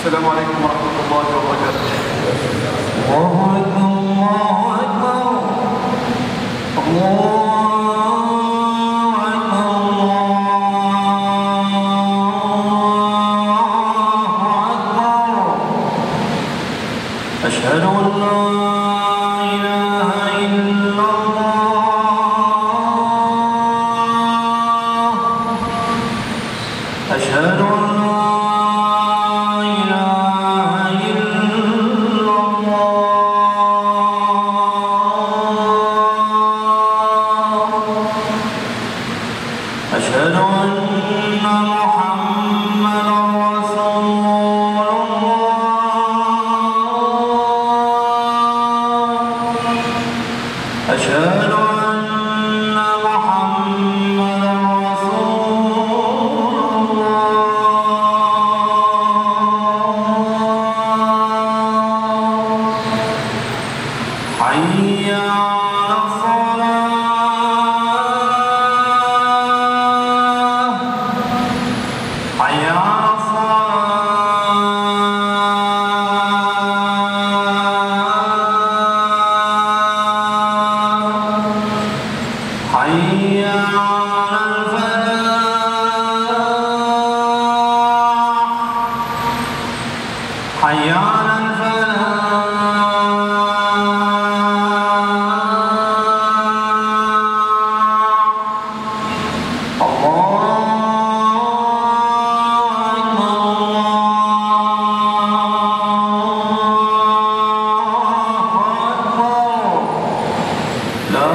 السلام عليكم ورحمة الله وبركاته الله أكبر الله أكبر الله أكبر الله أكبر أشهد أن لا إله إلا الله أشهد أن لا إله إلا الله أشهد أن محمدا رسول الله أشهد أن محمدا رسول الله حي على الصلاة حي على الصلاة حي على الفلاح حي على الفلاح الله أكبر لا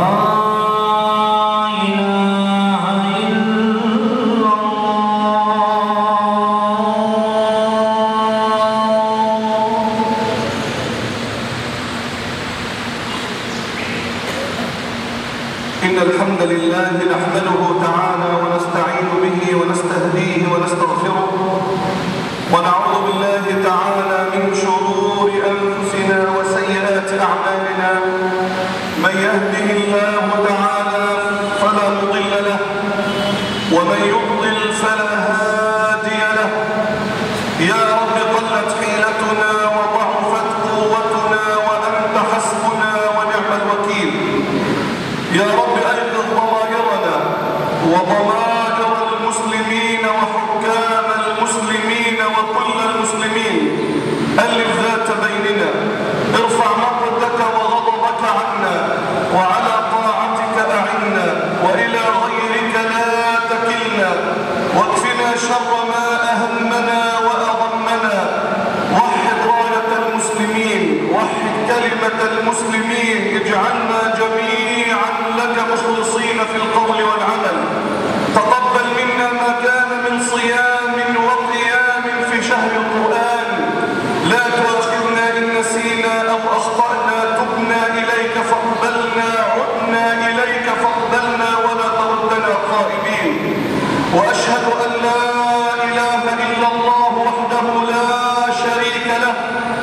إله إلا الله إن الحمد لله نحمده تعالى ونستعين به ونستهديه ونستغفره ونعوذ بالله تعالى من شرور أنفسنا وسيئات أعمالنا من يهده الله تعالى فلا مضل له ومن يضلل فلا هادي له يا رب قلت حيلتنا وضعفت قوتنا وأنت حسبنا ونعم الوكيل يا رب أيقظ ضمائرنا وضمائر المسلمين وحكام المسلمين وكل المسلمين ألف ذات بيننا ارفع مقتك وغضبك عنا وعلى طاعتك أعنا وإلى غيرك لا تكلنا واكفنا شر ما أهمنا وأغمنا وحد راية المسلمين وحد كلمة المسلمين اجعلنا جميعا لك مخلصين في القول والعمل تقبل منا ما كان من صيام وقيام في شهر القرآن لا تؤاخذنا إن نسينا أو أخطأنا تبنا إليك فاقبلنا عدنا إليك فاقبلنا ولا تردنا خائبين وأشهد أن لا إله إلا الله وحده لا شريك له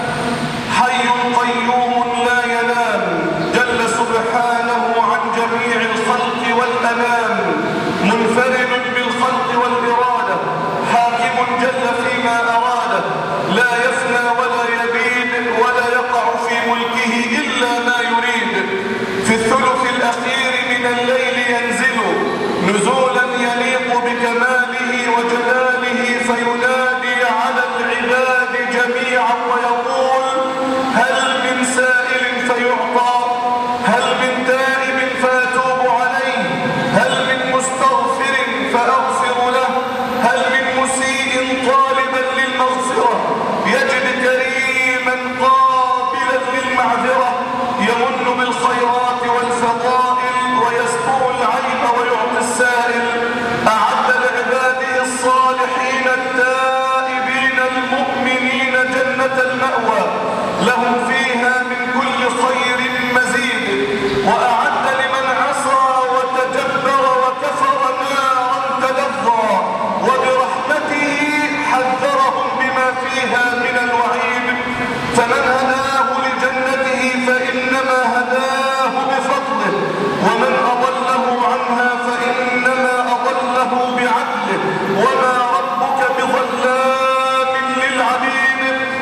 حي قيوم لا ينام جل سبحانه عن جميع الخلق والأنام منفرد بالخلق والإرادة حاكم جل فيما أراده لا يفنى ولا يبيد ولا يقع في ملكه إلا ما يريد في الثلث الأخير من الليل ينزل نزولا يليق بكماله وجلاله فينادي على العباد جميعا ويقول هل من سائل فيعطى هل من تائب فاتوب عليه هل من مستغفر فأغفر له هل من مسيء طالبا للمغفرة يجد كريما قابلا للمعذرة يمن بالخيرات والفضائل ويستر العيب ويعطي السائل أعد لعباده الصالحين التائبين المؤمنين جنة المأوى لهم فيها من كل خير مزيد وأعد لمن عصى وتجبر وكفر نارا تلظى وبرحمته حذرهم بما فيها من الوعيد فمن هداه لجنته فإنما هداه بفضله ومن أضله عنها فإنما أضله بعدله وما ربك بظلام للعبيد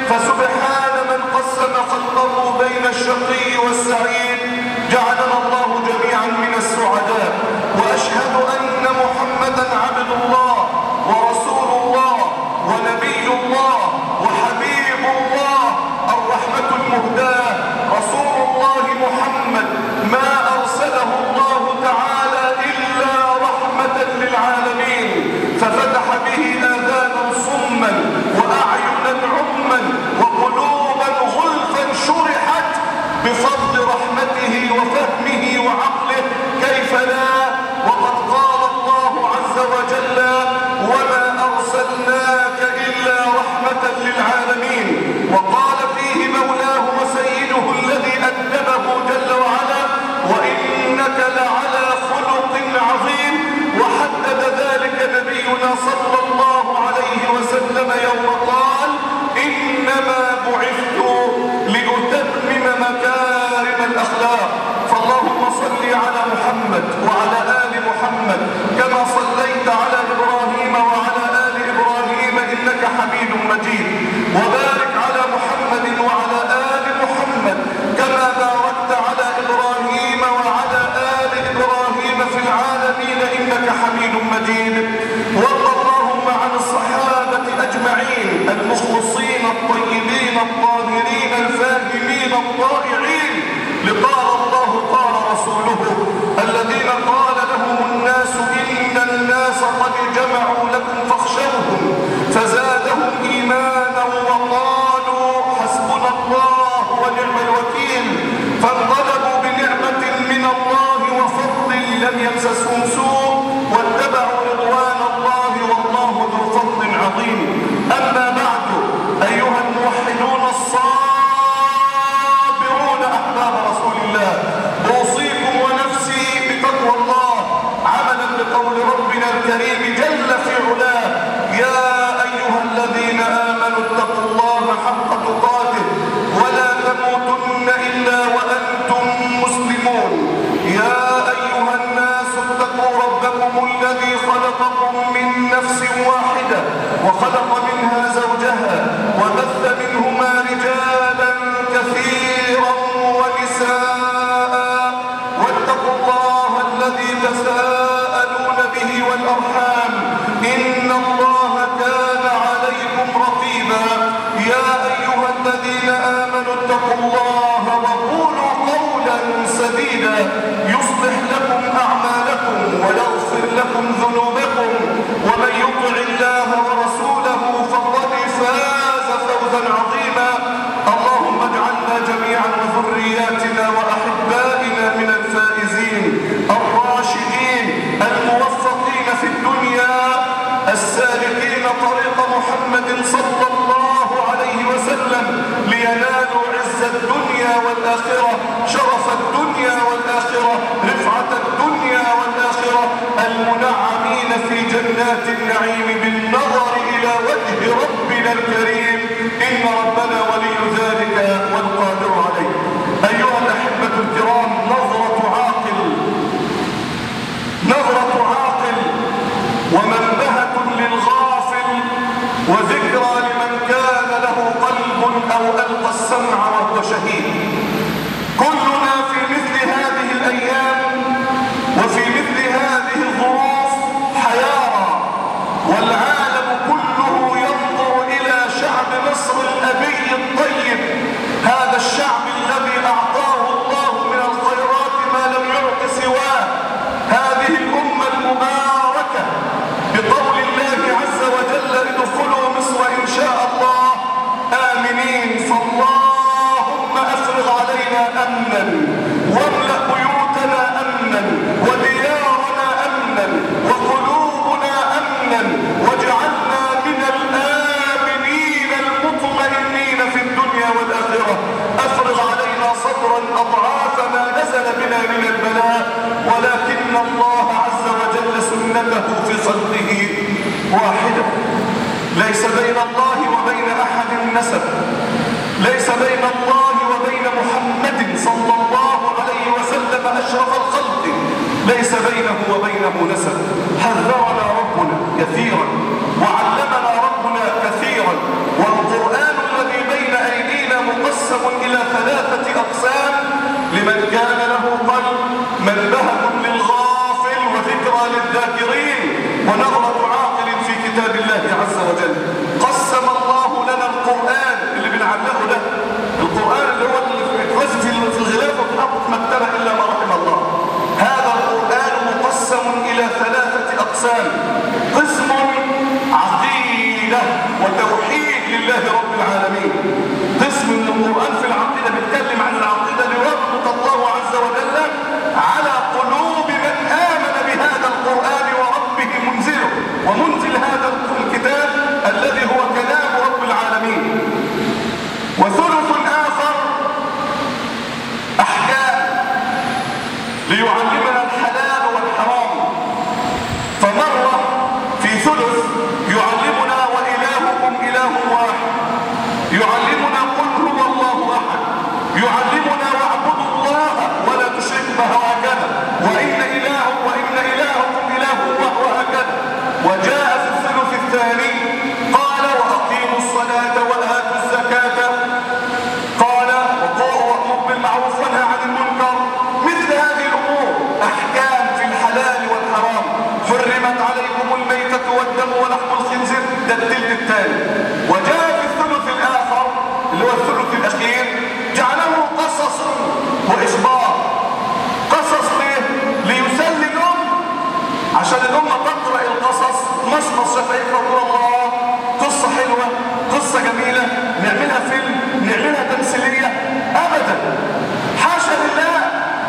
فسبحان من قسم خلقه بين الشقي والسعيد جعلنا الله جميعا من السعداء وأشهد أن محمدا عبد الله ورسول الله ونبي الله وحبيب الله الرحمة المهداة رسول الله محمد ما أرسله الله تعالى إلا رحمة للعالمين ففتح به آذانا صما وأعينا عما وقلوبا غلفا شرحت بفضل رحمته وفهمه وعقله كيف لا وقد قال الله عز وجل وما أرسلناك إلا رحمة للعالمين وقال فيه مولاه وسيده الذي أدبه جل وعلا وإنك لعلى خلق عظيم وحدد ذلك نبينا صلى الله عليه وسلم يوم قال إنما بعثت لأتمم مكارم الأخلاق فاللهم صل على محمد وعلى آل محمد كما صليت على إبراهيم وعلى آل إبراهيم إنك حميد مجيد وبارك على محمد وعلى آل محمد كما باركت على إبراهيم وعلى آل إبراهيم في العالمين إنك حميد مجيد وارض اللهم عن الصحابة أجمعين المخلصين الطيبين الطاهرين الفاهمين الطائعين لقال الله قال رسوله الذين قال لهم الناس إن الناس قد جمعوا لكم فاخشوهم فزادهم إيمانا وقالوا حسبنا الله ونعم الوكيل فانقلبوا بنعمة من الله وفضل لم يمسسهم سوء واتبعوا رضوان الله والله ذو فضل عظيم أما بعد أيها الموحدون الصابرون أحباب رسول الله أوصيكم ونفسي بتقوى الله عملا بقول ربنا الكريم جل في علاه يا أيها الذين آمنوا اتقوا الله حق تقاته ولا تموتن إلا وأنتم مسلمون يا أيها الناس اتقوا ربكم الذي خلقكم من نفس واحدة وخلق منها زوجها وبث منهما رجالا كثيرا ونساء واتقوا الله الذي تساءلون به والأرحام إن الله كان عليكم رقيبا يا أيها الذين آمنوا اتقوا الله وقولوا قولا سديدا يصلح لكم أعمالكم ويغفر لكم ذنوبكم ومن يطع الله ورسوله فقد فاز فوزا عظيما اللهم اجعلنا جميعا وذرياتنا وأحبائنا من الفائزين الراشدين الموفقين في الدنيا السالكين طريق محمد صلى الله عليه وسلم لينالوا عز الدنيا والآخرة شرف الدنيا والآخرة رفعة الدنيا والآخرة المنعمين في جنات النعيم بالنظر إلى وجه ربنا الكريم إن ربنا ولي ذلك والقادر عليه أيها الأحبة الكرام نظرة عاقل نظرة عاقل ومنبهة للغافل وذكرى لمن كان له قلب أو ألقى السمع وهو شهيد كلنا في مثل هذه الأيام وفي مثل هذه الظروف حيارى والعالم كله ينظر إلى شعب مصر الأبي الطيب هذا الشعب الذي أعطاه الله من الخيرات ما لم يعط سواه هذه الأمة المباركة بقول الله عز وجل ادخلوا مصر إن شاء الله آمنين فاللهم أفرغ علينا أمنا واملأ بيوتنا أمنا وديارنا أمنا وقلوبنا أمنا واجعلنا من الآمنين المطمئنين في الدنيا والآخرة أفرغ علينا صبرا أضعاف ما نزل بنا من البلاء ولكن الله عز وجل سنته في خلقه واحدة ليس بين الله وبين أحد نسب ليس بين الله وبين محمد صلى الله عليه وسلم أشرف الخلق ليس بينه وبينه نسب حذرنا ربنا كثيرا وعلمنا ربنا كثيرا والقرآن الذي بين إله واحد يعلمنا قل هو الله أحد يعلمنا واعبدوا الله ولا تشركوا به وهكذا وإن إله وإن إلهكم إله وهو هكذا وجاء في الثلث الثاني قال وأقيموا الصلاة وآتوا الزكاة قال وامر بالمعروف وانهى عن المنكر مثل هذه الامور احكام في الحلال والحرام حرمت عليكم الميتة والدم ولحم الخنزير ده التلت الثاني وجاء في الثلث الاخر اللي هو الثلث الاخير جعله قصص واخبار قصص ليه؟ ليسلي الام عشان الامه تقرا القصص مصمص شفايف رسول الله قصه حلوه قصه جميله نعملها فيلم نعملها تمثيليه ابدا حاشا لله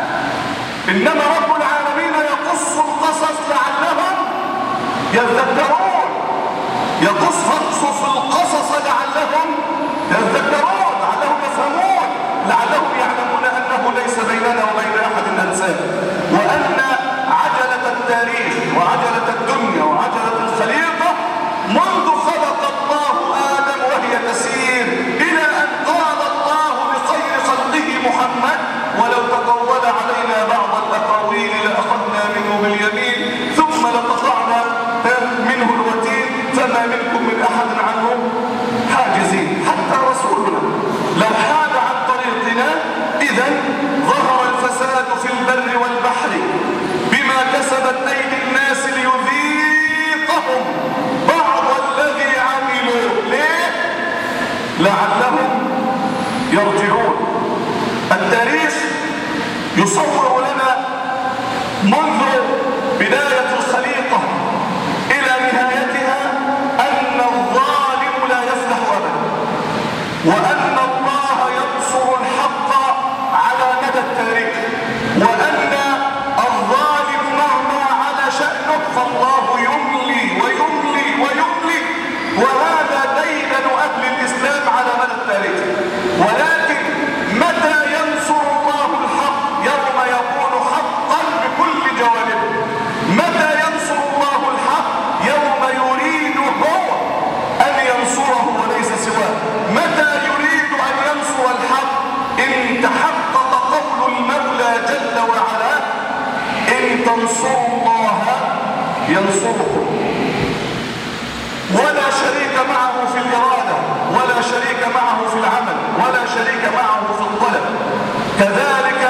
انما رب العالمين يقص القصص لعلهم يذكرون يقص فاقصص القصص لعلهم يذكرون لعلهم يفهمون لعلهم يعلمون انه ليس بيننا وبين احد انسان وان عجله التاريخ وعجله الدنيا وعجله الخليقه منذ خلق الله ادم وهي تسير الى ان قال الله لخير خلقه محمد ولو تقول علينا بعض الاقاويل لاخذنا منه باليمين ثم لقطعنا منه الوتين فما منكم من احد عنه حاجزين حتى رسولنا لو حاد عن طريقنا اذا ظهر الفساد في البر والبحر بما كسبت ايدي الناس ليذيقهم بعض الذي عملوا ليه لعلهم يرجعون التاريخ يصور لنا منذ بداية الخليقة إلى نهايتها أن الظالم لا يفلح أبدا وأن الله ينصر الحق على مدى التاريخ وأن الظالم مهما على شأنه فالله يملي ويملي ويملي وهذا ديدن أهل الإسلام على مدى التاريخ ولكن متى ينصر الله الحق يوم يكون حقا بكل جوانبه متى ينصر الله الحق يوم يريد هو أن ينصره وليس سواه متى يريد أن ينصر الحق إن تحقق قول المولى جل وعلا إن تنصروا الله ينصركم ولا شريك معه في الإرادة ولا شريك معه في العمل ولا شريك معه في الطلب كذلك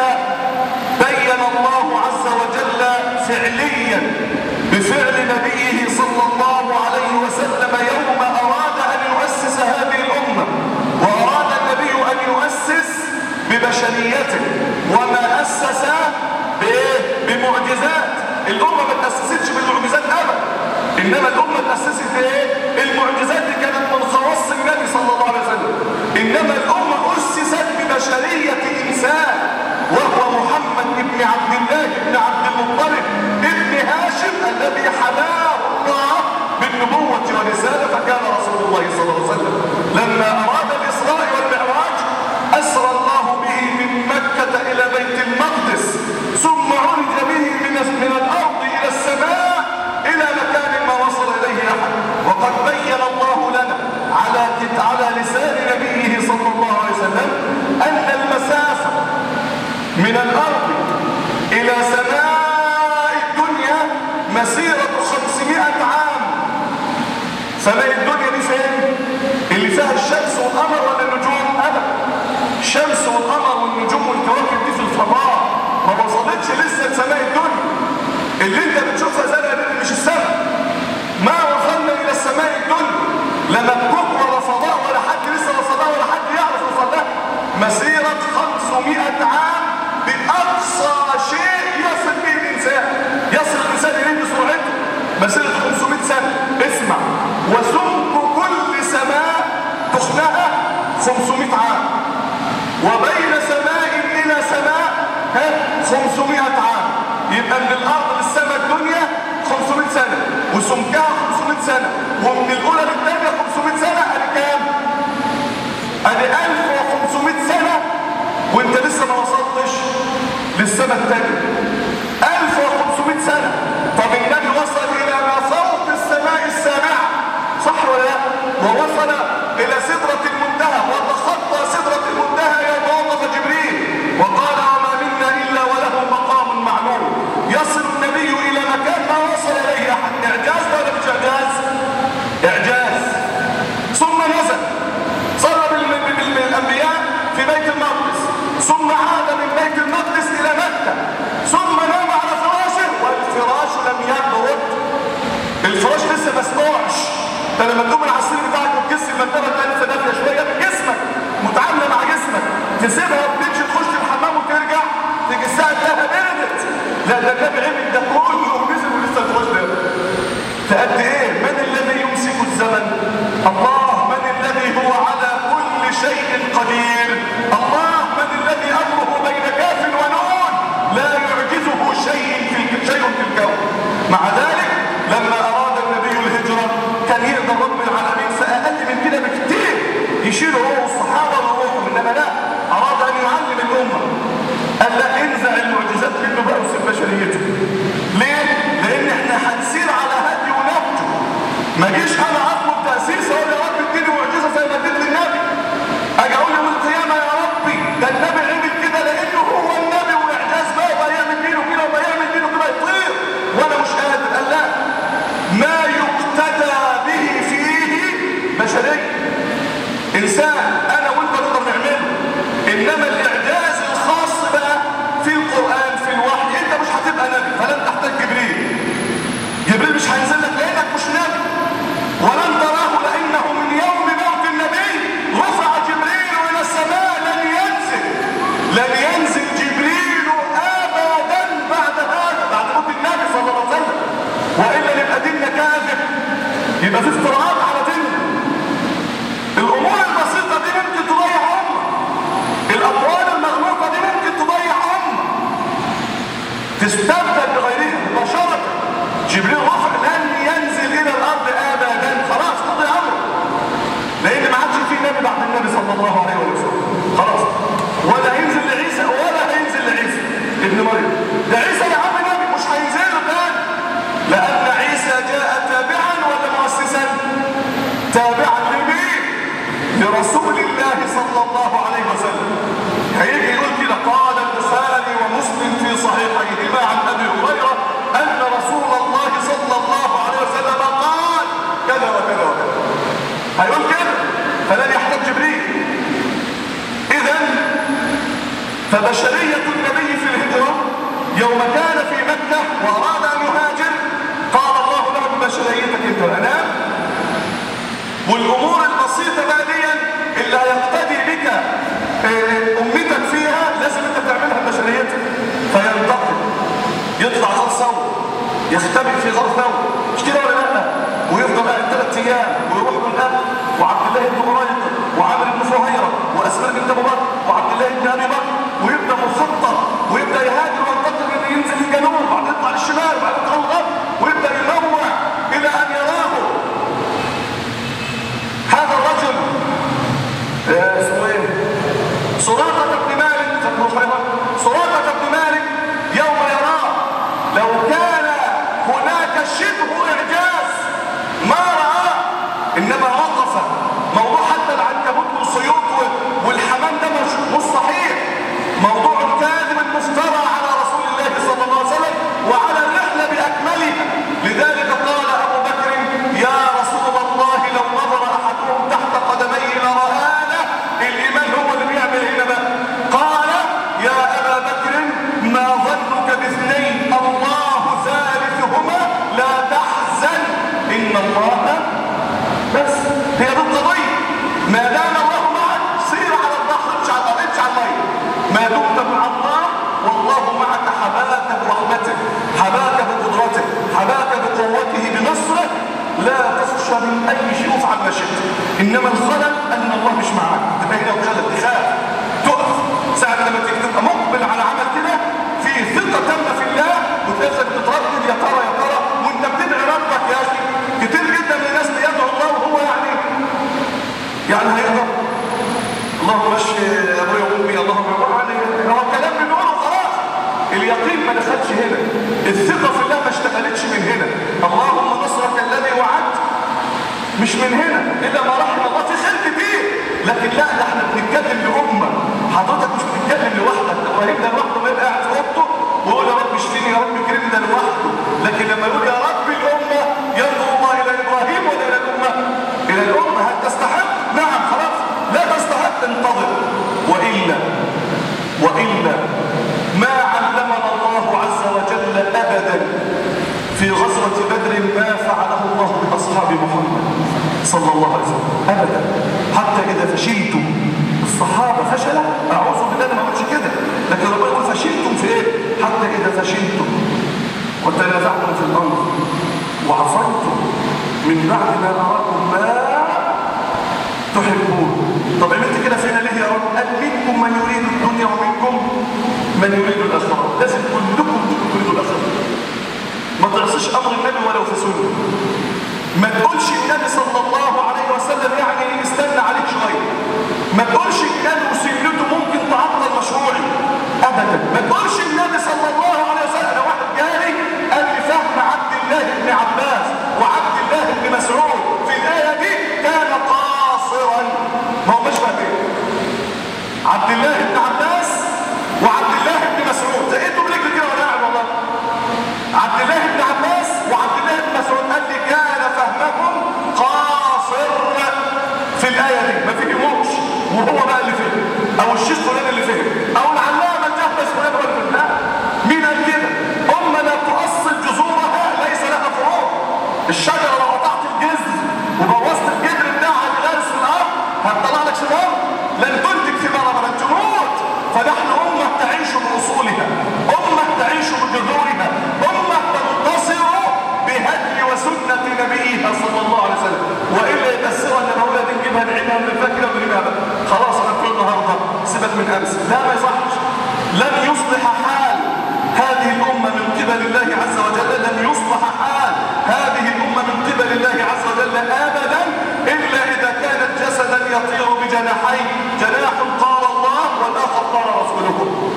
بين الله عز وجل فعليا بفعل نبيه صلى الله عليه وسلم يوم أراد أن يؤسس هذه الأمة وأراد النبي أن يؤسس ببشريته وما أسس بإيه؟ بمعجزات الأمة ما تأسستش بالمعجزات أبدا إنما الأمة تأسست بإيه؟ المعجزات دي كانت من خواص النبي صلى الله عليه وسلم إنما الأمة أسست ببشرية إنسان وهو محمد بن عبد الله بن عبد المطلب ابن هاشم الذي حماه الله بالنبوة والرسالة فكان رسول الله صلى الله عليه وسلم لما أراد الإسراء والمعراج أسرى الله به من مكة إلى بيت المقدس ثم عرج به من من الأرض إلى السماء إلى مكان ما وصل إليه أحد وقد بين الله لنا على على لسان نبيه صلى الله عليه وسلم أن المسافة من الأرض إلى سماء الدنيا مسيرة 500 عام سماء الدنيا دي فين؟ اللي فيها الشمس والقمر ولا النجوم؟ أبدا الشمس والقمر والنجوم والكواكب دي في الفضاء ما وصلتش لسه لسماء الدنيا اللي انت بتشوفها زرقاء دي مش السماء ما وصلنا الى السماء الدنيا لا مكوك ولا فضاء ولا حد لسه وصلها ولا حد يعرف وصلها مسيرة 500 عام بأقصى شيء يصل به الإنسان يصل الإنسان إليه بسرعته مسيرة 500 سنة اسمع وسمك كل سماء تخنها 500 عام وبين سماء إلى سماء ها 500 عام يبقى من الأرض للسماء الدنيا 500 سنة وسمكها 500 سنة ومن الأولى للثانية 500 سنة أدي كام؟ أدي 1500 سنة وانت لسه ما وصلتش للسماء الثانية 1500 سنة طب النبي وصل إلى ما فوق السماء السابعة صح ولا لا؟ ووصل إلى سدرة المنتهى وتخطى سدرة المنتهى يوم وقف جبريل وقال وما منا إلا وله مقام معلوم يصل النبي إلى مكان ما وصل إليه أحد إعجاز ولا مش إعجاز؟ إعجاز ثم نزل صلى بال- بال- بالأنبياء في بيت المقدس ثم عاد من بيت المقدس إلى مكة ثم نام على فراشه والفراش لم يبرد الفراش لسه ما سمعش انت لما تقوم العصير بتاعك وتكس المرتبه تلاقي لسه دافيه شويه جسمك متعامله مع جسمك تسيبها وتمشي تخش الحمام وترجع تيجي الساعه تلاقيها بردت لا ده النبي عمل ده كله ونزل ولسه الفراش ده فقد ايه من الذي يمسك الزمن الله من الذي هو على كل شيء قدير الله من الذي امره بين كاف ونون لا يعجزه شيء في شيء في الكون مع ذلك لما اراد النبي الهجره كان يقدر رب العالمين في اقل من كده بكتير يشيل هو الصحابه وروحهم انما لا اراد ان يعلم الامه قال لا انزع المعجزات منه بقى وسيب بشريته ليه؟ لان احنا هنسير على هدي ونهجه ما جيش انا اطلب تاسيس اقول يا رب اديني معجزه زي ما اديت للنبي اجي اقول يوم القيامه يا ربي ده النبي عمل كده لانه هو النبي واعجاز بقى وبقى يعمل كده وكده وبقى يعمل كده وكده يطير وانا مش قادر قال لا ما يقتدى به فيه بشريه انسان انا وانت نقدر نعمله انما الاعجاز الخاص بقى في القران في الوحي انت مش هتبقى نبي فلن تحتاج جبريل جبريل مش هينزل لك لانك مش نبي ولن تراه لانه من يوم موت النبي رفع جبريل الى السماء لن ينزل لن ينزل جبريل ابدا بعد هذا بعد موت النبي صلى الله عليه وسلم والا نبقى ديننا كاذب يبقى في افتراءات على ديننا الامور البسيطه دي ممكن تضيع امه الاموال المغلوطه دي ممكن تضيع امه تستبدل بغيرها مباشره جبريل رفع لن ينزل الى الارض ابدا خلاص قضي امره لان ما عادش في نبي بعد النبي صلى الله عليه وسلم خلاص ولا هينزل لعيسى ولا هينزل لعيسى ابن مريم ده عيسى يا عم نبي مش هينزل له تاني لان عيسى جاء تابعا ولا مؤسسا تابعا لمين لرسول الله صلى الله عليه وسلم هيجي يقول كده قال البخاري ومسلم في صحيحيهما عن ابي هريره ان رسول الله صلى الله عليه وسلم قال كذا وكذا وكذا هيقول كده فلن يحتاج جبريل اذا فبشريه النبي في الهجره يوم كان في مكه واراد ان يهاجر قال الله له ببشريتك انت والانام والامور البسيطه بقى دي اللي هيقتدي بك آه، امتك فيها لازم انت تعملها ببشريتك فينتقل يطلع غار ثور يختبئ في غار ثور مش كده ولا لا ويفضل قاعد ثلاث ايام ويروح من اب وعبد الله بن مريض وعامر بن فهيره واسماء بنت ابو بكر وعبد الله بن ابي بكر ويبدا مخطط ويبدا يهاجر وينتقل من ينزل للجنوب وبعدين يطلع للشمال وبعدين يطلع للغرب ويبدا ينوع الى ان يراه هذا الرجل آه، اسمه ايه سراقة بن مالك فاكره خيرا سراقة بن مالك يوم يراه لو كان هناك شبه اعجاز ما رآه انما وقف موضوع حتى العنكبوت والسيوط وال- والحمام ده مش مش صحيح موضوع كاذب مفترى على رسول الله صلى الله عليه وسلم وعلى الرحلة بأكملها لذلك قال أبو بكر يا رسول الله لو نظر أحدهم تحت قدميه لرآنا الإيمان هو اللي بيعمل هنا بقى قال يا أبا بكر ما ظنك باثنين الله ثالثهما لا تحزن إن الله بس هي دي القضية ما دام الله معك سير على البحر امشي على الارض امشي على المية ما دمت مع الله والله معك حباك برحمته حباك بقدرته حباك بقوته بنصره لا تخشى من اي شيء وافعل ما شئت انما الخلل ان الله مش معاك ده هنا الخلل تخاف تقف ساعة لما تيجي تبقى مقبل على عمل كده في ثقة تامة في الله وتنزل بتتردد يا ترى يا ترى وانت بتدعي ربك يا اخي كتير جدا من الناس بيدعو الله وهو يعني يعني هيقدر اللهم مشي ابويا وامي اللهم يعني هو الكلام بنقوله خلاص اليقين ما دخلش هنا الثقه في الله ما اشتغلتش من هنا اللهم نصرك الذي وعدت مش من هنا الا ما رحم الله في خير كتير لكن لا ده احنا بنتكلم لامه حضرتك مش بتتكلم لوحدك ابراهيم ده لوحده ما يبقى قاعد في اوضته ويقول يا رب اشفيني يا رب كريم ده لوحده لكن لما يقول يا رب الامه ينظر الله الى ابراهيم ولا الى الامه الى الامه هل تستحق نعم خلاص لا تستحق انتظر والا والا ما علمنا الله عز وجل ابدا في غزوه بدر ما فعله الله باصحاب محمد صلى الله عليه وسلم ابدا حتى اذا فشلتم الصحابه فشلا اعوذ بالله أنا ما اقولش كده لكن ربنا يقول فشلتم في ايه حتى اذا فشلتم وتنازعتم في الامر وعصيتم من بعد ما اراكم ما تحبون طب عملت كده فينا ليه يا رب قال منكم من يريد الدنيا ومنكم من يريد الاخره لازم كلكم تريدوا الاخره ما تعصيش امر النبي ولو في سنه ما تقولش النبي صلى الله عليه وسلم يعني استنى عليك شويه ما تقولش النبي وسنته ممكن تعطل مشروعي ابدا ما تقولش النبي صلى الله عليه وسلم انا واحد جالي قال لي فهم عبد الله بن عباس وعبد الله بن مسعود في الايه دي كان قاصرا ما هو مش فاهم عبد الله بن عباس وعبد الله بن مسعود لقيته برجل كده وانا قاعد والله عبد الله بن عباس وعبد الله بن مسعود قال لي كان فهمهم قاصر في الآية دي ما فهموش وهو بقى اللي فهم أو الشيخ فلان اللي فهم أو العلامة الجهبس فلان هو اللي فهم لا مين قال كده؟ أمة لا تؤصل جذورها ليس لها فروع الشجرة لو قطعت الجذر وبوظت الجذر بتاعها الغرس في الأرض هتطلع لك شباب لن تنتج ثمارها بل تموت فنحن أمة تعيش بأصولها أمة تعيش بجذورها أمة تنتصر بهدي وسنة نبيها صلى الله عليه وسلم وإلا يتسرى أن الأولاد نجيبها نعينها من الفاكرة ونجيبها بقى. خلاص أنا كل النهاردة سيبك من أمس لا ما يصحش لن يصلح حال هذه الأمة من قبل الله عز وجل لن يصلح حال هذه الأمة من قبل الله عز وجل أبدا إلا إذا كانت جسدا يطير بجناحين جناح قال الله والآخر قال رسوله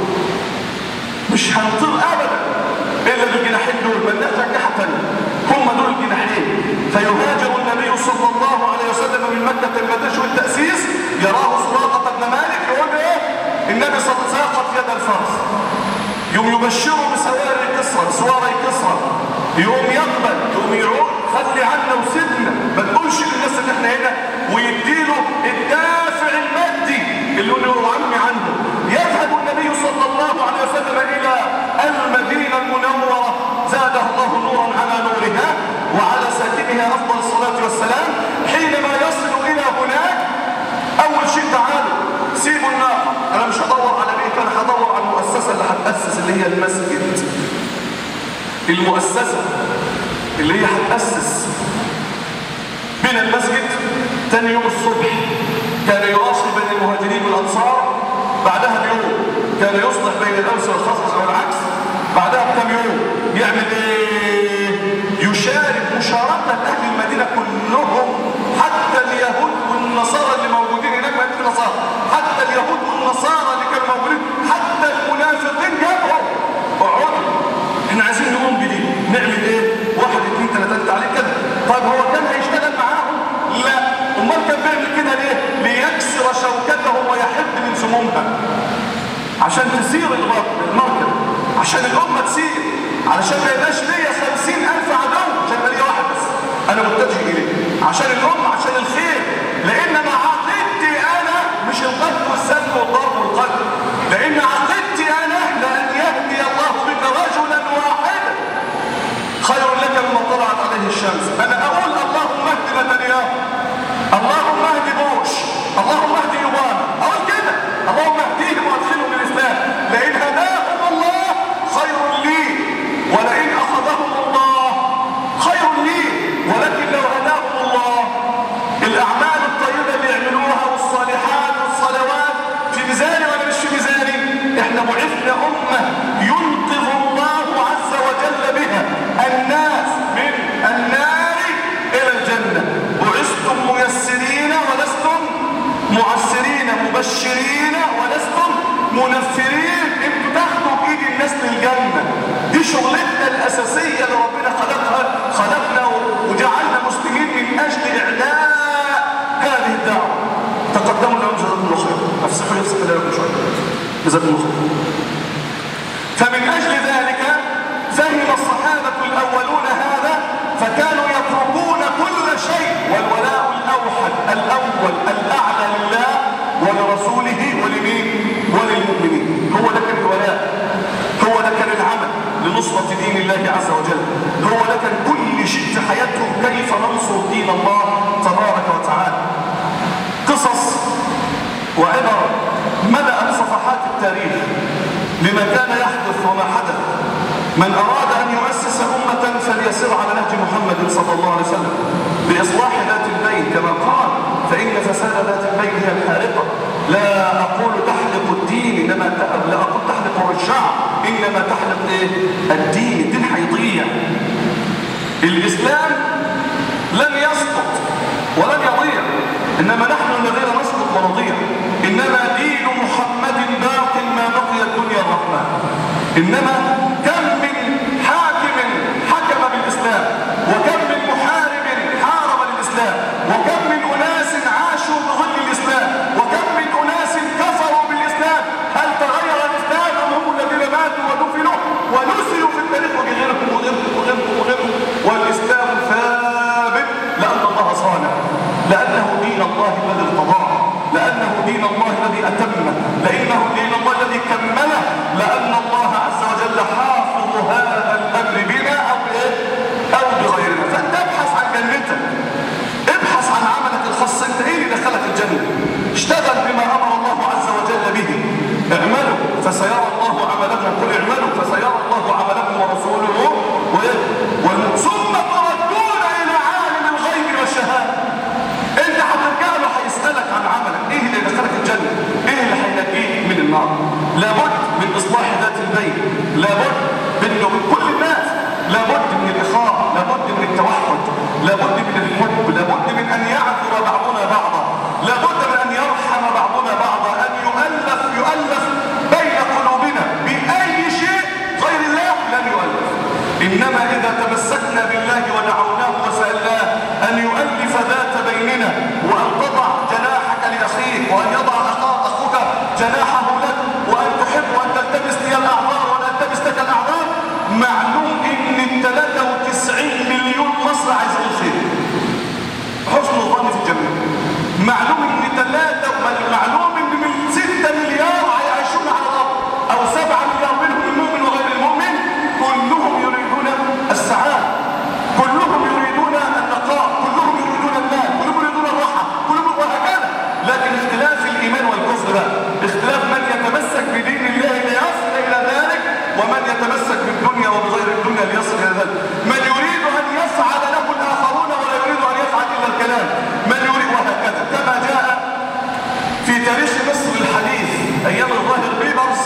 مش هنطير ابدا الا بالجناحين دول ملناش جناح تاني هم دول الجناحين فيهاجر النبي صلى الله عليه وسلم من مكه المدش والتاسيس يراه سراقه بن مالك يقول له ايه النبي صلى الله عليه وسلم ساقط يد الفرس يوم يبشره بسواري كسرى سواري كسرى يوم يقبل يوم يعود خلي عنا وسيبنا ما تقولش للناس ان احنا هنا ويديله الدافع المادي اللي هو عمي عنه يذهب النبي صلى الله عليه وسلم الى المدينه المنوره زاده الله نورا على نورها وعلى ساكنها افضل الصلاه والسلام حينما يصل الى هناك اول شيء تعالوا سيبوا الناقه انا مش هدور على بيت انا هدور على المؤسسه اللي هتاسس اللي هي المسجد المؤسسه اللي هي هتاسس من المسجد تاني يوم الصبح كان يواصل بين المهاجرين والانصار بعدها بيوم كان يصلح بين الاوس والخزرج او العكس بعدها بكم يوم يعمل ايه يشارك مشاركه اهل المدينه كلهم حتى اليهود والنصارى اللي موجودين هناك ما النصارى حتى اليهود والنصارى اللي كانوا موجودين حتى المنافقين جابهم اقعدوا احنا عايزين نقوم بدي نعمل ايه واحد اثنين ثلاثه انت عليك كده طيب هو كان هيشتغل معاهم لا امال كان بيعمل كده ليه ليكسر شوكتهم ويحد من سمومها عشان تسير المركب عشان الامه تسير علشان ما يبقاش ليا خمسين الف عدو عشان يبقى ليا واحد بس انا متجه اليه عشان الامه عشان الخير لان انا عقيدتي انا مش القتل والسلب والضرب والقتل لان عقيدتي انا لان يهدي الله بك رجلا واحدا خير لك مما طلعت عليه الشمس انا اقول اللهم اهد نتنياهو اللهم اهد بوش اللهم اهد يوبانا اقول كده اللهم اهديهم وادخلهم الاسلام لئن هداهم الله خير لي ولئن اخذهم الله خير لي ولكن لو هداهم الله الاعمال الطيبه اللي يعملوها والصالحات والصلوات في ميزاني ولا مش في ميزاني احنا بعثنا امه ينقذ الله عز وجل بها الناس من النار الى الجنه بعثتم ميسرين ولستم معسرين مبشرين ولستم منفرين انتوا تاخدوا بايد الناس للجنه دي شغلتنا الاساسيه اللي ربنا خلقها خلقنا وجعلنا مسلمين من اجل اعلاء هذه الدعوه تقدموا جزاكم الله خير فمن أجل ذلك فهم الصحابة الأولون هذا فكانوا يتركون كل شيء والولاء الأوحد الأول الأعلى لله ولرسوله ولمين وللمؤمنين هو ده كان الولاء هو ده كان العمل لنصرة دين الله عز وجل هو ده كان كل شيء في حياتهم كيف ننصر دين الله تبارك وتعالى قصص وعبر ملأت صفحات التاريخ لما كان يحدث وما حدث من أراد أن يؤسس أمة فليسر على نهج محمد صلى الله عليه وسلم بإصلاح ذات البين كما قال فإن فساد ذات البين هي الحارقة لا أقول تحلق الدين إنما ت- لا أقول تحلق الشعب إنما تحلق إيه؟ الدين الدين هيضيع الإسلام لن يسقط ولن يضيع إنما نحن الذين نسقط ونضيع إنما دين محمد باق ما بقي الدنيا الرحمن إنما كم من حاكم حكم بالإسلام وكم من محارب حارب للإسلام وكم من أناس عاشوا بظل الإسلام وكم من أناس كفروا بالإسلام هل تغير الإسلام أم هم الذين ماتوا ودفنوا ونسلوا في التاريخ وغيرهم وغيرهم وغيرهم وغيرهم والإسلام ثابت لأن الله صانع لأنه دين الله الذي ارتضاه لأنه دين الله الذي أتمه لأنه دين الله الذي كمله لأن الله عز وجل حافظ هذا الأمر بنا أو إيه؟ أو بغيرنا فأنت ابحث عن جنتك ابحث عن عملك الخاص انت ايه اللي دخلك الجنة اشتغل بما أمر الله عز وجل به اعملوا فسيرى الله عملكم قل اعملوا فسيرى الله عملكم ورسوله و- والم- ثم تردون إلى عالم الغيب والشهادة انت هترجع له هيسألك عن عملك ايه اللي دخلك الجنة ايه اللي هينجيك من النار لابد من اصلاح ذات البين لابد من من كل الناس لابد من الاخاء لابد من التوحد لابد من الحب لابد من ان يعذر بعضنا بعضا لابد من ان يرحم بعضنا بعضا ان يؤلف يؤلف بين قلوبنا باي شيء غير الله لن يؤلف انما اذا تمسكنا بالله ودعوناه وسالناه ان يؤلف ذات بيننا وان تضع جناحك لاخيك وان يضع أخا- اخوك جناحه لك وان تحب وان تلتمس لي الاعذار وان التمس لك الاعذار معلوم ان ال 93 مليون مصر عايزين الخير حسن الظن في الجميع معلوم ان ثلاثة معلوم ان من 6 مليار هيعيشون على الارض او 7 مليار منهم المؤمن وغير المؤمن كلهم يريدون السعادة كلهم يريدون النقاء كلهم يريدون المال كلهم يريدون الراحة كلهم وهكذا لكن اختلاف الايمان والكفر بقى اختلاف من يتمسك بدين الله ليصل الى ذلك ومن يتمسك بالدنيا وبغير الدنيا ليصل الى ذلك من يريد ان يفعل له الاخرون ولا يريد ان يفعل الا الكلام من يريد وهكذا كما جاء في تاريخ مصر الحديث ايام الظاهر بيبرس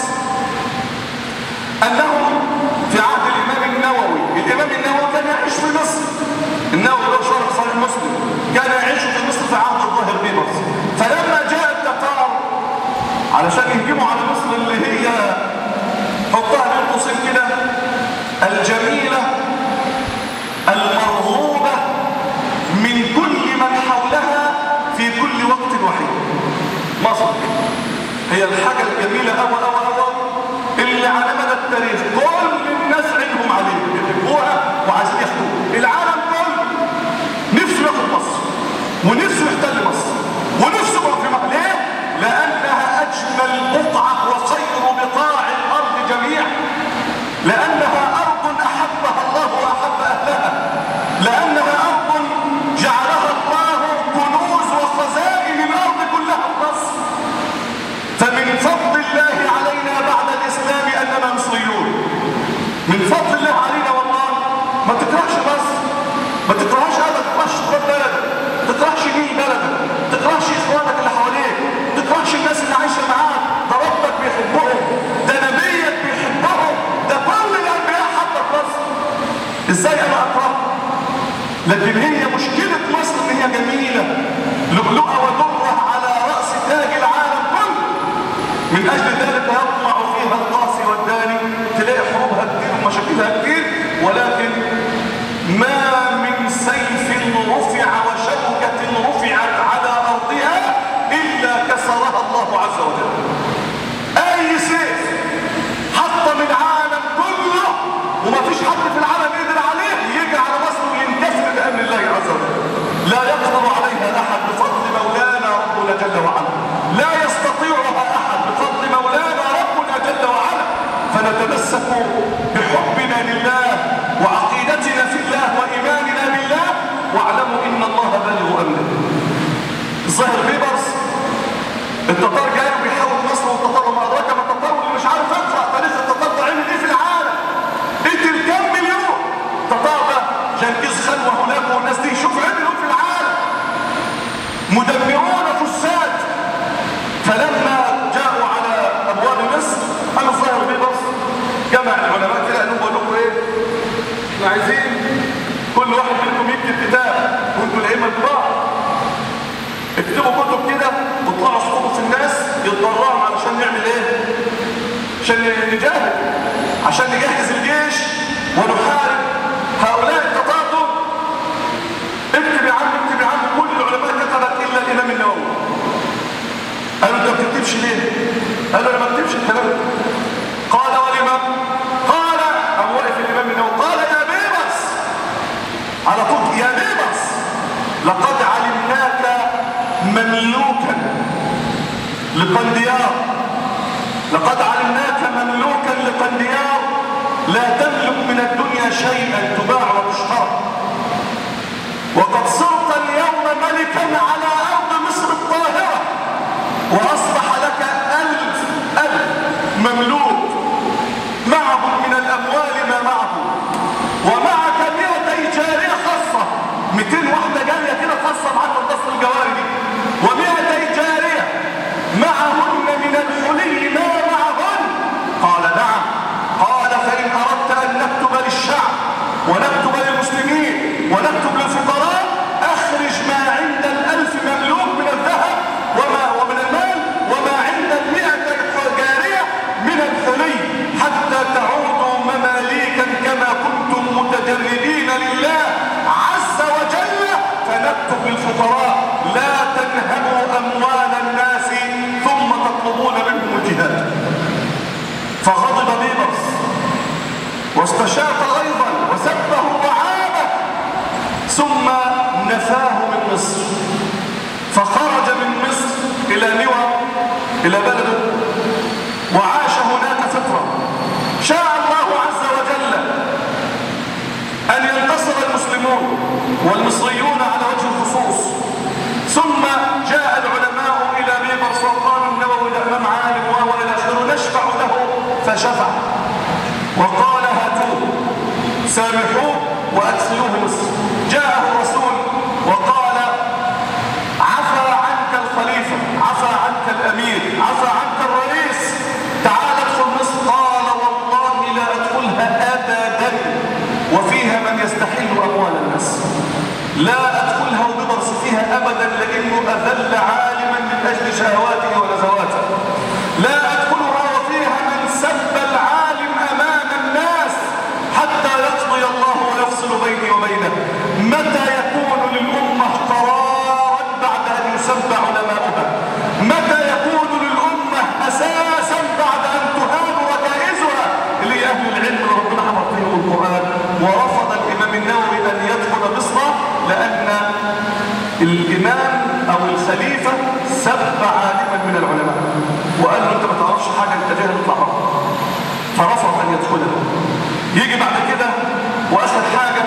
انهم في عهد الامام النووي الامام النووي كان يعيش في مصر النووي له شرح صحيح مسلم كان يعيش في مصر في عهد الظاهر بيبرس فلما جاء التتار علشان يهجموا على مصر اللي هي حطها بين قوسين كده الجميله المرغوبه من كل من حولها في كل وقت وحيد مصر هي الحاجة الجميلة أوي أوي أوي اللي على مدى التاريخ كل الناس عينهم عليه يحبوها وعايزين ياخدوها العالم كله نفسه ياخد مصر ونفسه يحتل مصر ونفسه يبقى في مصر ليه؟ لأنها أجمل بقعة وخير بقاع الأرض جميعا لأنها أرض أحبها الله وأحب أهلها لأنها أرض جعلها الله كنوز وخزائن الأرض كلها في مصر فمن فضل الله علينا بعد الإسلام أننا مصريون من فضل الله علينا والله ما تكرهش مصر ما تكرهش أبدا ما تكرهش تراب بلدك ما تكرهش نيل بلدك ما تكرهش إخوانك اللي حواليك ما تكرهش الناس اللي عايشة معاك ده ربك بيحبهم ده نبيك بيحبهم ده كل الأنبياء حبت مصر إزاي أنا أكره لكن هي مشكلة مصر إن هي جميلة لؤلؤة ودرة على رأس تاج العالم كله من أجل ذلك يطمع فيها القاسي والداني تلاقي حروبها كتير ومشاكلها كتير ولكن ما من سيف رفع وشوكة رفعت على أرضها إلا كسرها الله عز وجل أي سيف فنتمسك بحبنا لله وعقيدتنا في الله وإيماننا بالله واعلموا إن الله بالغ أمره الظاهر بيبرس التتار جاي بيحاول مصر والتتار وما أدراك ما التتار واللي مش عارف يقرأ تاريخ التتار ده عمل إيه في العالم قتل كام مليون تتار ده جنكيز خان وهناك والناس دي شوف عملوا إيه في العالم مدمرون فساد فلما جاءوا على ابواب مصر قالوا ظاهر بيبرس جمع العلماء كده قالوا بقول لكم ايه احنا عايزين كل واحد منكم يكتب كتاب وانتوا الائمه الكبار اكتبوا كتب كده واطلعوا صحبوا في الناس يتضرعوا علشان نعمل ايه عشان نجاهد عشان نجهز الجيش ونحارب هؤلاء التطاطم اكتب يا عم اكتب يا عم كل العلماء كتبت الا الامام النووي قالوا انت ما بتكتبش ليه قالوا انا ما بكتبش الكلام ده قال ولما قال ابو واقف الامام النووي قال يا بيبس على طول يا بيبس لقد علمناك مملوكا لقنديار لقد علمناك مملوكا لقنديار لا تملك من الدنيا شيئا تباع وتشترى وقد صرت اليوم ملكا على أرض مصر الطاهرة وأصبح لك ألف ألف مملوك معهم من الأموال ما معه ومعك مئتي جارية خاصة 200 واحدة جارية كده خاصة معاك القصر الجواري دي ومئتي جارية معهن من الحلي ما معهن قال نعم قال فإن أردت أن نكتب للشعب ونكتب للمسلمين ونكتب للفقراء أخرج ما عند الألف مملوك من الذهب وما ومن المال وما عند المئة جارية من الحلي حتى تعودوا مماليكا كما كنتم متجردين لله عز وجل فنكتب للفقراء لا تنهبوا أموال الناس ثم تطلبون منهم الجهاد فغضب بيبرس واستشاق أيضا وسبه وعابه ثم نفاه من مصر فخرج من مصر إلى نوى إلى بلده وعاش هناك فترة شاء الله عز وجل أن ينتصر المسلمون والمصريون على وجه الخصوص ثم جاء العلماء إلى بيبرس وقالوا النووي ده إمام عالم وهو إلى آخره نشفع له فشفع وقال هاتوه سامحوه وأدخلوه مصر جاءه الرسول وقال عفى عنك الخليفة عفى عنك الأمير عفى عنك الرئيس تعال ادخل مصر قال والله لا أدخلها أبدا وفيها من يستحل أموال الناس لا أدخلها وببرص فيها أبدا لأنه أذل عالما من أجل شهواته ونزواته لا أدخلها وفيها من سب العالم أمام الناس حتى يقضي الله ويفصل بيني وبينه متى يكون للأمة قرارا بعد أن يسب علماؤها متى يكون للأمة أساسا بعد أن تهان ركائزها اللي أهل العلم اللي ربنا حفظ فيهم القرآن ورفض الإمام النووي أن يدخل مصر لأن الإمام أو الخليفة سب عالما من العلماء وقال له أنت ما تعرفش حاجة أنت جاهل اطلع بره فرفض أن يدخلها يجي بعد كده وأخذ حاجة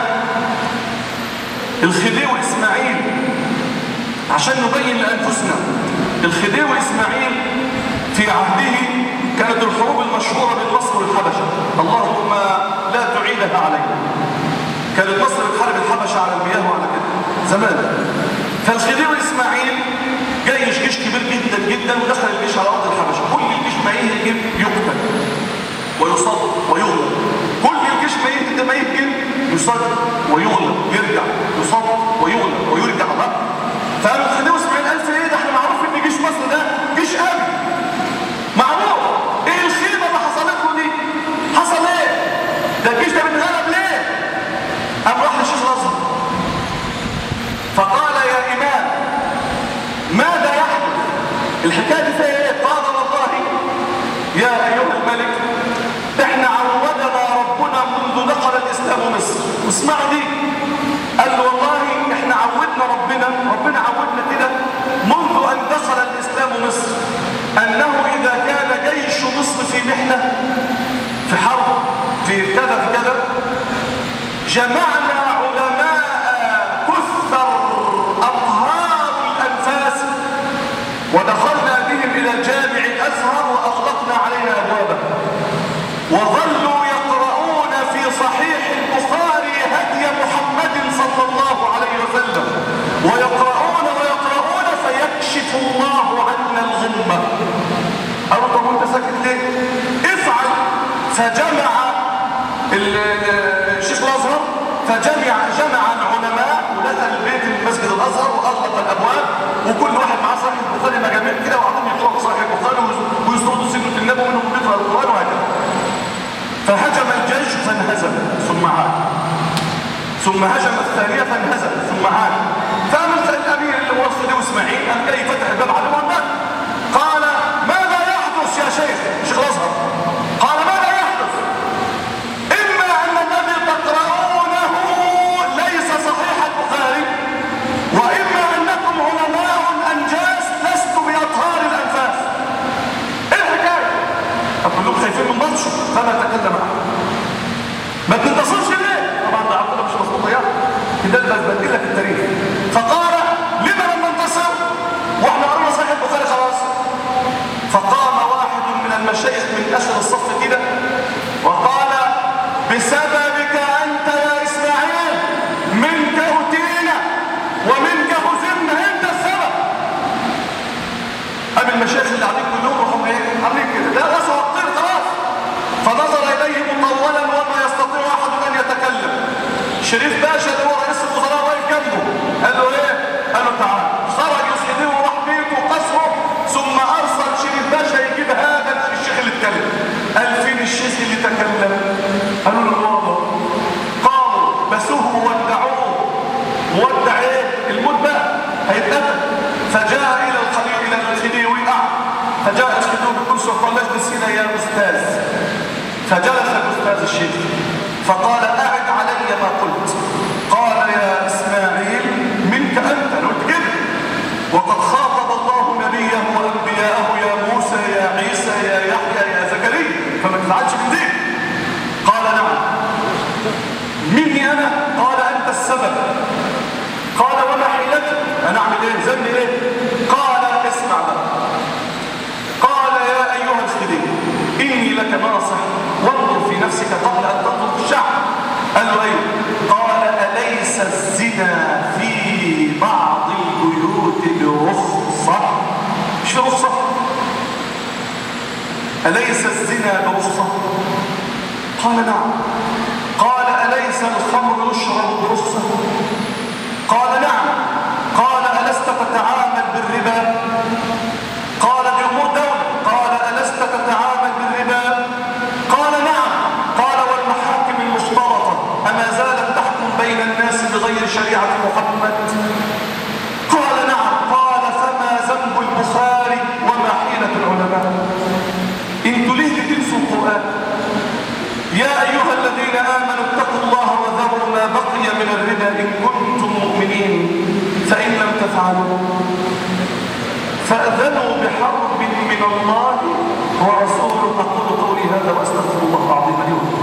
الخديوي إسماعيل عشان نبين لأنفسنا الخديوي إسماعيل في عهده كانت الحروب المشهورة بين مصر والحبشة اللهم لا تعيدها علينا كانت مصر بتحارب الحبشة على المياه وعلى كده زمان فالخديوي إسماعيل جيش جيش كبير جدا جدا ودخل الجيش على أرض الحبشة كل الجيش ما يهجم يقتل ويصاب ويغلب كل الجيش ما يهجم ما يهجم يصاب ويغلب يرجع يصاب ويغلب ويرجع بقى فقالوا الخديوي إسماعيل قال في ايه ده احنا معروف ان جيش مصر ده جيش قوي معروف ايه الخيبه اللي حصلت له دي حصل ايه ده الجيش ده بيتغلب ليه قام راح للشيخ الازهر فقال يا امام ماذا يحدث الحكايه دي فيها ايه قال والله يا ايها الملك احنا عودنا ربنا منذ دخل الاسلام مصر واسمعوا دي قال له والله احنا عودنا ربنا ربنا عودنا كده منذ ان دخل الاسلام مصر انه اذا كان جيش مصر في محنه في حرب في كذا في كذا جمعنا علماء كثر أطهار الأنفاس ودخلنا بهم إلى جامع الأزهر وأغلقنا علينا أبوابه وظلوا يقرؤون في صحيح البخاري هدي محمد صلى الله عليه وسلم ويقرؤون ويقرؤون فيكشف الله عنا الغمة قالوا طب وانت ساكت ليه؟ افعل فجمع ال- ال- الشيخ الازهر فجمع جمع العلماء ودخل بيت المسجد الازهر واغلق الابواب وكل واحد معاه صحيح البخاري مجاميع كده وقعدوا يقرأوا صحيح البخاري ويسردوا سنة النبي ومنهم بيقرأ القرآن وهكذا فهجم الجيش فانهزم ثم عاد ثم هجم الثانية فانهزم ثم عاد فأمر الأمير اللي هو الصديق اسماعيل قام جاي فتح الباب عليه وقال قال ماذا يحدث يا شيخ شيخ الأزهر قال ماذا يحدث إما أن الذي تقرؤونه ليس صحيح البخاري وإما أنكم علماء أنجاز لست بأطهار الأنفاس إيه الحكاية؟ أقول لهم خايفين من ماتشو فما تكلم أحد ما تنتصرش ليه؟ طبعا ده عبد الله مش مظبوط يعني ده بس بدل لك التاريخ فقال لما لم ننتصر واحنا قررنا صحيح البخاري خلاص فقام واحد من المشايخ من اشهر الصف كده وقال بسببك انت يا اسماعيل منك اتينا ومنك هزمنا انت السبب قام المشايخ اللي قاعدين كلهم وهم ايه عاملين كده ده راسه وطير خلاص فنظر اليه مطولا وما يستطيع احد ان يتكلم شريف باشا اللي هو رئيس الوزراء واقف جنبه قال له ايه قال له تعال خرج يسحبه وراح بيته وقصره ثم ارسل شريف باشا يجيب هذا الشيخ اللي اتكلم قال فين الشيخ اللي تكلم قالوا له والله قاموا بسوه وودعوه مودع ايه الموت بقى هيتقتل فجاء الى الخليل الى الخديوي قعد فجاء الخديوي بكرسي وقال اجلس هنا يا استاذ فجلس الاستاذ الشيخ فقال اعد علي ما قلت قال يا اسماعيل منك انت أنا قلت كده وقد خاطب الله نبيه وانبياءه يا موسى يا عيسى يا يحيى يا زكريا فما تزعلش من دي قال نعم مني انا قال انت السبب قال وما حيلتي انا اعمل ايه ذنبي ايه قال اسمع بقى قال يا ايها الخديوي اني لك ناصح وانظر في نفسك قبل ان تطلب الشعب قال له ايه قال اليس الزنا في بعض البيوت برخصه مش رخصه اليس الزنا برخصه قال نعم قال اليس الخمر يشرب برخصه قال نعم قال ألست تتعامل بالربا قال دي أمور دولة قال ألست تتعامل بالربا قال نعم قال والمحاكم المشترطة أما زالت تحكم بين الناس بغير شريعة محمد قال نعم قال فما ذنب البخاري وما حيلة العلماء انتوا ليه بتنسوا القرآن يا أيها الذين آمنوا اتقوا الله وذروا ما بقي من الربا إن كنتم مؤمنين فإن لم تفعلوا فأذنوا بحرب من الله ورسوله أقول قولي هذا وأستغفر الله العظيم لي ولكم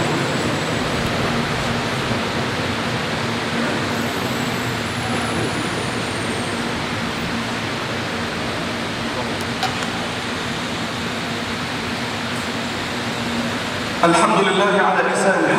الحمد لله على إحسانه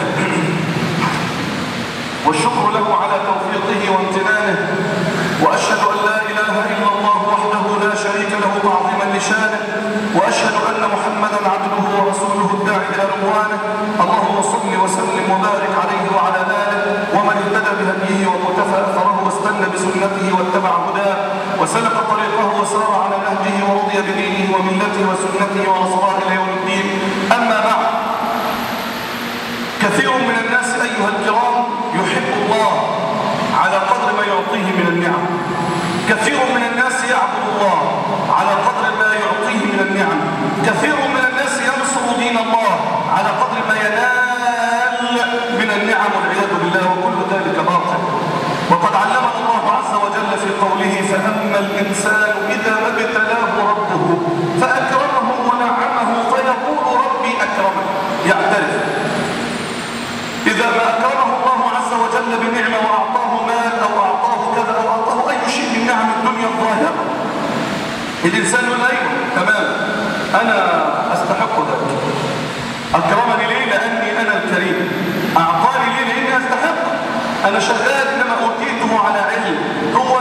والشكر له على توفيقه وامتنانه وأشهد أن لا إله إلا الله وحده لا شريك له تعظيما لشانه وأشهد أن محمدا عبده ورسوله الداعي إلى رضوانه اللهم صل وسلم وبارك عليه وعلى آله ومن اهتدى بهديه ومتفى أثره واستنى بسنته واتبع هداه وسلك طريقه وسار على نهجه ورضي بدينه وملته وسنته ونصره إلى يوم الدين أما بعد كثير من الناس أيها الكرام يحب الله على قدر ما يعطيه من النعم كثير من الناس يعبد الله على قدر ما يعطيه من النعم كثير من الناس ينصر دين الله على قدر ما ينال من النعم والعياذ بالله وكل ذلك باطل وقد علمنا الله عز وجل في قوله فأما الإنسان إذا ما ابتلاه ربه فأكرمه ونعمه فيقول ربي أكرمه يعني الإنسان يقول أيوه تمام أنا أستحق ذلك أكرمني ليه لأني أنا الكريم أعطاني ليه لأني أستحق أنا شغال إنما أوتيته على علم هو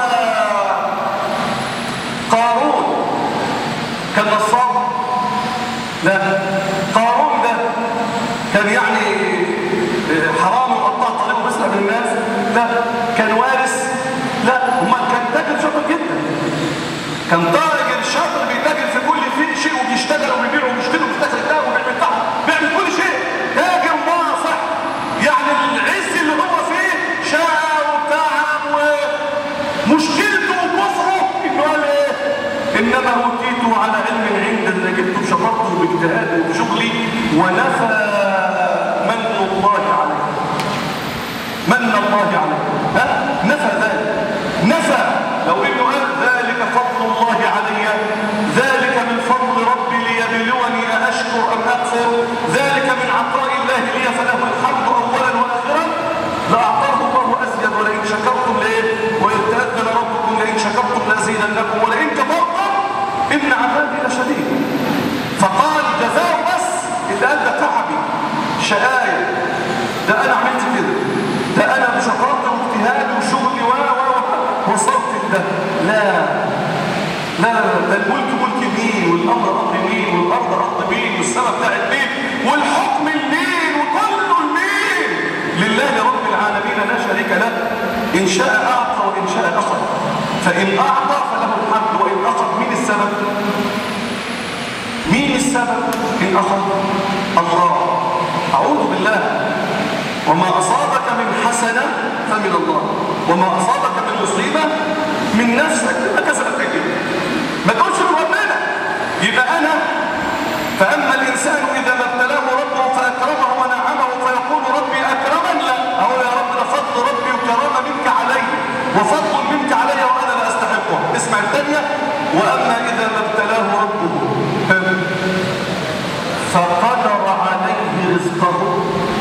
قارون كان نصاب لا قارون ده كان يعني حرام وقطع طريقه بيسرق من الناس لا كان وارث لا وما كان تاجر شاطر جدا كان تاجر شاطر بيتاجر في كل في شيء وبيشتغل وبيبيع وبيشتري وبيفتح ده وبيعمل ده بيعمل كل شيء تاجر ناصح يعني العز اللي هو فيه شقى وتعب ومشكلته وكفره انه قال ايه انما اوتيته على علم عند اللي جبته بشطارته وباجتهادي وبشغلي ونفى من الله عليه من الله عليه ها نفى ذلك نفى لو انه قال ذلك فضل الله علي ذلك من فضل ربي ليبلوني أأشكر أم أكفر ذلك من عطاء الله لي فله الحمد أولا وآخرا لأعطاه الله أزيد ولئن شكرتم ليه وإن تأذن ربكم لئن شكرتم لأزيدنكم ولئن كفرتم إن عذابي لشديد فقال جزاء بس اللي قال ده تعبي شقايا ده أنا عملت كده ده أنا بشطارتي واجتهادي وشغلي و و وصلت لده لا لا لا لا ده الملك ملك مين والأمر أمر مين والأرض أرض مين والسماء بتاعت مين والحكم لمين وكله لمين لله رب العالمين لا شريك له إن شاء أعطى وإن شاء أخذ فإن أعطى فله الحمد وإن أخذ مين السبب مين السبب إن أخذ الله أعوذ بالله وما أصابك من حسنة فمن الله وما أصابك من مصيبة من نفسك ما كسبت أيديك ما تقولش من ربنا يبقى أنا فأما الإنسان إذا ما ابتلاه ربه فأكرمه ونعمه فيقول ربي أكرمن لا أقول يا رب ده فضل ربي وكرامة منك علي وفضل منك علي وأنا لا أستحقه اسمع الثانية وأما إذا ما ابتلاه ربه فقدر عليه رزقه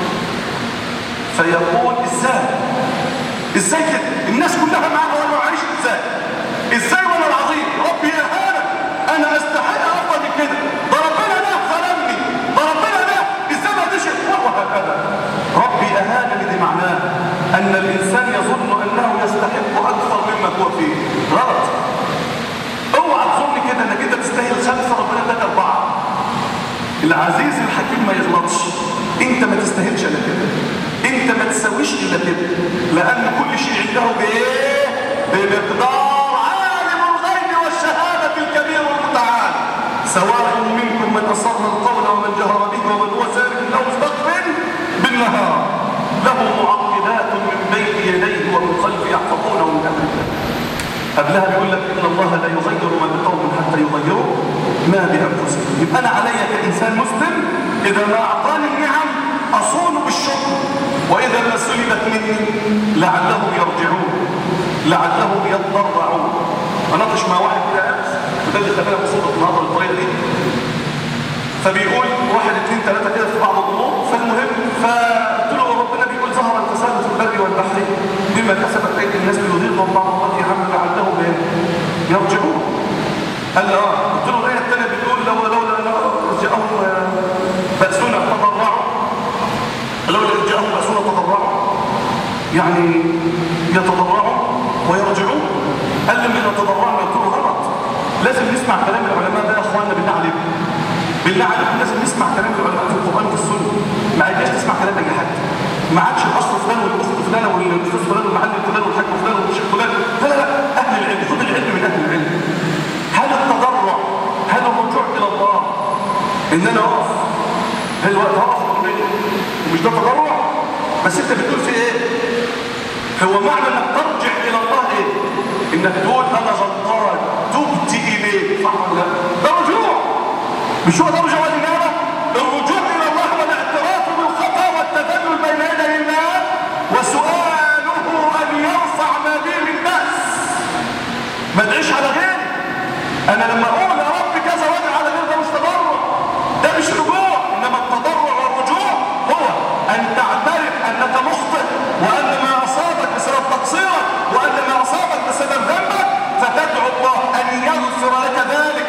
فيقول ازاي ازاي كده الناس كلها معاها وانا عايش ازاي ازاي وانا العظيم ربي اهانك انا استحق افضل من كده ده ربنا ده خلقني ده ربنا ده ازاي ما تشهد وهكذا ربي اهانني دي معناه ان الانسان يظن انه يستحق اكثر مما هو فيه غلط اوعى تظن كده انك انت تستاهل خمسه ربنا اداك اربعه العزيز الحكيم ما يغلطش انت ما تستاهلش الا كده انت ما تسويش الا كده لان كل شيء عنده بايه بمقدار عالم الغيب والشهاده الكبير المتعال سواء منكم من اصر القول ومن جهر به ومن هو سارق له مستقبل بالنهار له معقبات من بين يديه ومن خلفه يحفظونه من امر الله قبلها بيقول لك ان الله لا يغير ما بقوم حتى يغيروا ما بانفسهم يبقى انا علي كانسان مسلم اذا ما اعطاني النعم اصون بالشكر واذا ما سلبت مني لعلهم يرجعون لعلهم يتضرعون اناقش مع واحد كده امس وده اللي خلاني مبسوط النهارده بالطريقه دي فبيقول واحد اثنين ثلاثه كده في بعض الامور فالمهم فقلت له ربنا بيقول ظهر الفساد في البر والبحر بما كسبت ايدي الناس ليذيقهم بعض الله عمل لعلهم يرجعون قال لي اه قلت له الايه الثانيه بتقول لو لولا ان جاءهم باسونا تضرعوا لولا ان جاءهم باسونا تضرعوا يعني يتضرعوا ويرجعون قال لي من يتضرعوا قلت له غلط لازم نسمع كلام العلماء ده يا اخواننا بالله عليكم بالله عليكم لازم نسمع كلام العلماء في القران والسنه ما عادش تسمع كلام اي حد ما عادش الاصل فلان والاخت فلانه والاستاذ فلان والمعلم فلان والحاج فلان والشيخ فلان لا لا لا اهل العلم خذ العلم من اهل العلم هل التضرع هل الرجوع الى الله ان انا اقف هل الوقت هقف ومش ده تضرع بس انت بتقول في ايه هو معنى انك ترجع الى الله ايه انك تقول انا غلطان تبت اليه صح ولا لا ده رجوع مش هو ده رجوع الإجابة الرجوع إلى الله والاعتراف بالخطأ والتذلل بين يدي الله وسؤاله أن يرفع ما به من بأس ما تعيش على غيري أنا لما أقول يا رب كذا وادعي على غير ده مش تضرع ده مش رجوع إنما التضرع والرجوع هو أن تعترف أنك مخطئ وأن ما أصابك بسبب تقصيرك وأن ما أصابك بسبب ذنبك فتدعو الله أن يغفر لك ذلك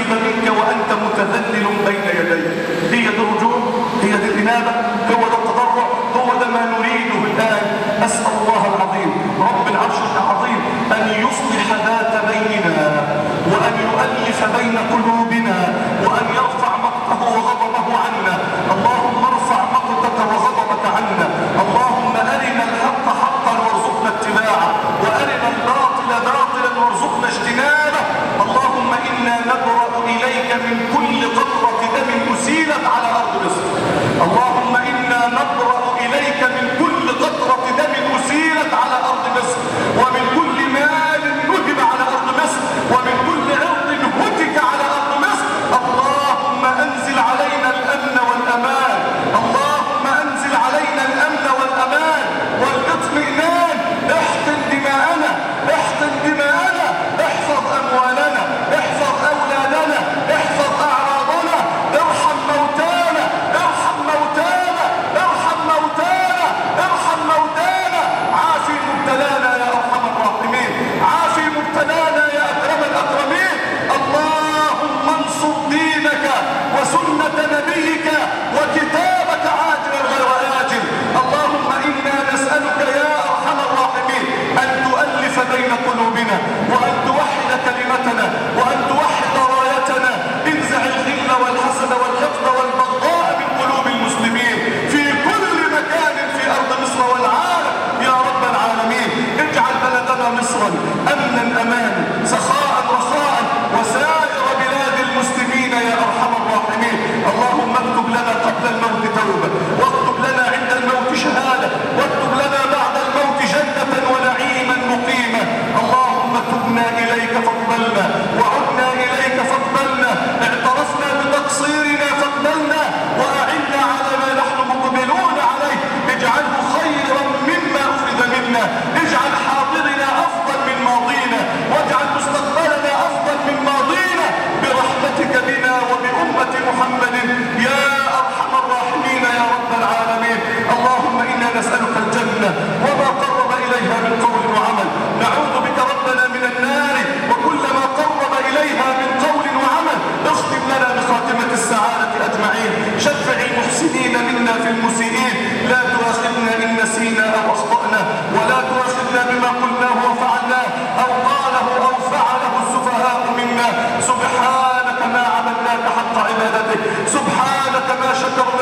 يستجيب منك وأنت متذلل بين يديه هي دي الرجوع هي دي الإنابة هو ده التضرع هو ده ما نريده الآن أسأل الله العظيم رب العرش العظيم أن يصلح ذات بيننا وأن يؤلف بين قلوبنا وأن يرفع مقته وغضبه عنا اللهم ارفع مقتك وغضبك عنا اللهم أرنا الحق حقا وارزقنا اتباعه وأرنا الباطل باطلا وارزقنا اجتنابه اللهم إنا نبرأ إليك من كل قطرة دم أسيلت على أرض مصر اللهم إنا نبرأ إليك من كل قطرة دم أسيلت على أرض مصر ومن كل مال نهب على أرض مصر ومن كل عرض هتك على أرض مصر اللهم أنزل علينا الأمن والأمان اللهم أنزل علينا الأمن والأمان والاطمئنان احقن دماءنا احقن دماءنا احفظ أموالنا احفظ أولادنا احفظ أعراضنا ارحم موتانا ارحم موتانا ارحم موتانا ارحم موتانا عافي مبتلانا يا أرحم الراحمين عافي مبتلانا يا أكرم الأكرمين اللهم انصر دينك وسنة نبيك وكتابك عاجلا غير آجل اللهم إنا نسألك يا أرحم الراحمين أن تؤلف بين قلوبنا وأن توحد كلمتنا وأن توحد رايتنا انزع الغل والحسد والحقد والبغضاء من قلوب المسلمين في كل مكان في أرض مصر والعالم يا رب العالمين اجعل بلدنا مصرا أمنا أمانا سخاء رخاء وسائر بلاد المسلمين يا أرحم الراحمين اللهم اكتب لنا قبل الموت توبة واكتب لنا عند الموت شهادة واكتب لنا بعد الموت جنة ونعيما مقيما اللهم تبنا إليك فاقبلنا وعدنا إليك فاقبلنا اعترفنا بتقصيرنا فاقبلنا وأعنا على ما نحن مقبلون عليه اجعله خيرا مما أخذ منا اجعل حاضرنا أفضل من ماضينا واجعل مستقبلنا أفضل من ماضينا برحمتك بنا وبأمة محمد يا أرحم الراحمين يا رب العالمين اللهم إنا نسألك الجنة وما قرب إليها من قول وعمل نعوذ بك ربنا من النار وكل ما قرب إليها من قول وعمل اختم لنا بخاتمة السعادة أجمعين شفع المحسنين منا في المسيئين لا تؤاخذنا إن نسينا أو أخطأنا ولا تؤاخذنا بما قلناه وفعلناه أو قاله أو فعله السفهاء منا سبحانك ما عبدناك حق عبادتك سبحانك ما شكرنا